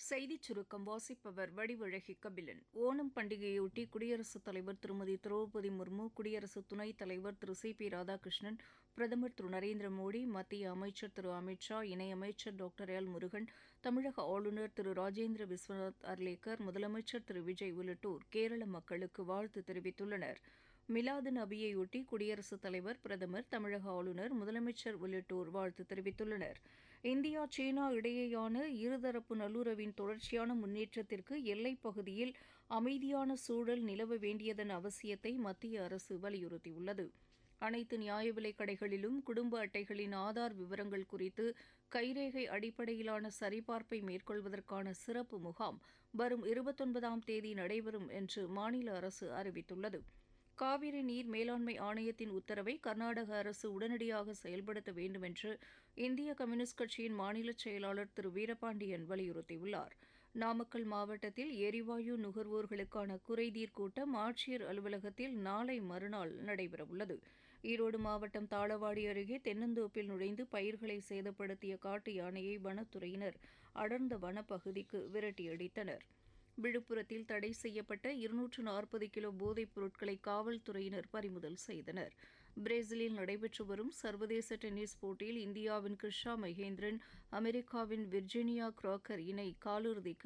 செய்திச் சுருக்கம் வாசிப்பவர் வடிவழகி கபிலன் ஓணம் பண்டிகையொட்டி குடியரசுத் தலைவர் திருமதி திரௌபதி முர்மு குடியரசு துணைத் தலைவர் திரு சி பி ராதாகிருஷ்ணன் பிரதமர் திரு நரேந்திர மோடி மத்திய அமைச்சர் திரு அமித் ஷா இணையமைச்சர் டாக்டர் எல் முருகன் தமிழக ஆளுநர் திரு ராஜேந்திர விஸ்வநாத் அர்லேக்கர் முதலமைச்சர் திரு விஜய் உள்ளிட்டோர் கேரள மக்களுக்கு வாழ்த்து தெரிவித்துள்ளனா் மிலாது நபியையொட்டி குடியரசுத் தலைவர் பிரதமர் தமிழக ஆளுநர் முதலமைச்சர் உள்ளிட்டோர் வாழ்த்து தெரிவித்துள்ளனர் இந்தியா சீனா இடையேயான இருதரப்பு நல்லுறவின் தொடர்ச்சியான முன்னேற்றத்திற்கு எல்லைப் பகுதியில் அமைதியான சூழல் நிலவ வேண்டியதன் அவசியத்தை மத்திய அரசு வலியுறுத்தியுள்ளது அனைத்து நியாய விலைக் கடைகளிலும் குடும்ப அட்டைகளின் ஆதார் விவரங்கள் குறித்து கைரேகை அடிப்படையிலான சரிபார்ப்பை மேற்கொள்வதற்கான சிறப்பு முகாம் வரும் இருபத்தொன்பதாம் தேதி நடைபெறும் என்று மாநில அரசு அறிவித்துள்ளது காவிரி நீர் மேலாண்மை ஆணையத்தின் உத்தரவை கர்நாடக அரசு உடனடியாக செயல்படுத்த வேண்டும் என்று இந்திய கம்யூனிஸ்ட் கட்சியின் மாநில செயலாளர் திரு வீரபாண்டியன் வலியுறுத்தியுள்ளார் நாமக்கல் மாவட்டத்தில் எரிவாயு நுகர்வோர்களுக்கான குறைதீர் கூட்டம் ஆட்சியர் அலுவலகத்தில் நாளை மறுநாள் நடைபெறவுள்ளது ஈரோடு மாவட்டம் தாளவாடி அருகே தென்னந்தோப்பில் நுழைந்து பயிர்களை சேதப்படுத்திய காட்டு யானையை வனத்துறையினர் அடர்ந்த வனப்பகுதிக்கு விரட்டியடித்தனா் விழுப்புரத்தில் தடை செய்யப்பட்ட இருநூற்று நாற்பது கிலோ போதைப் பொருட்களை காவல்துறையினர் பறிமுதல் செய்தனர் பிரேசிலில் நடைபெற்று வரும் சர்வதேச டென்னிஸ் போட்டியில் இந்தியாவின் கிருஷா மகேந்திரன் அமெரிக்காவின் விர்ஜினியா கிராக்கர் இணை காலிறுதிக்கு